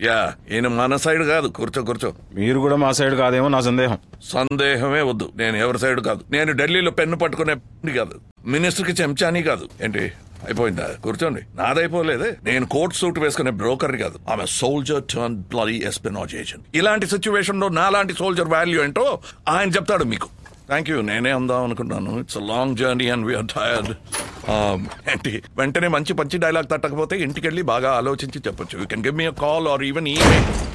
yeah ఈయన మన side కాదు కూర్చో కూర్చో మీరు కూడా మా సైడ్ కాదేమో నా సందేహం సందేహమే వద్దు నేను ఎవరి సైడ్ కాదు నేను ఢిల్లీలో పెన్ను పట్టుకునే కాదు మినిస్టర్ కి చెంచాని కాదు ఏంటి అయిపోయిందా కూర్చోండి నాదైపోలేదే నేను కోట్ సూట్ వేసుకునే బ్రోకర్ కాదు ఆమె soldier turn bloody espionage agent ఇలాంటి సిచ్యువేషన్ లో నాలాంటి సోల్జర్ వాల్యూ ఏంటో ఆయన చెప్తాడు మీకు థ్యాంక్ యూ నేనే అందాం అనుకున్నాను it's long journey and we're tired ఏంటి వెంటనే మంచి పంచి డైలాగ్ తట్టకపోతే ఇంటికి వెళ్ళి బాగా ఆలోచించి చెప్పొచ్చు you can give me call or even email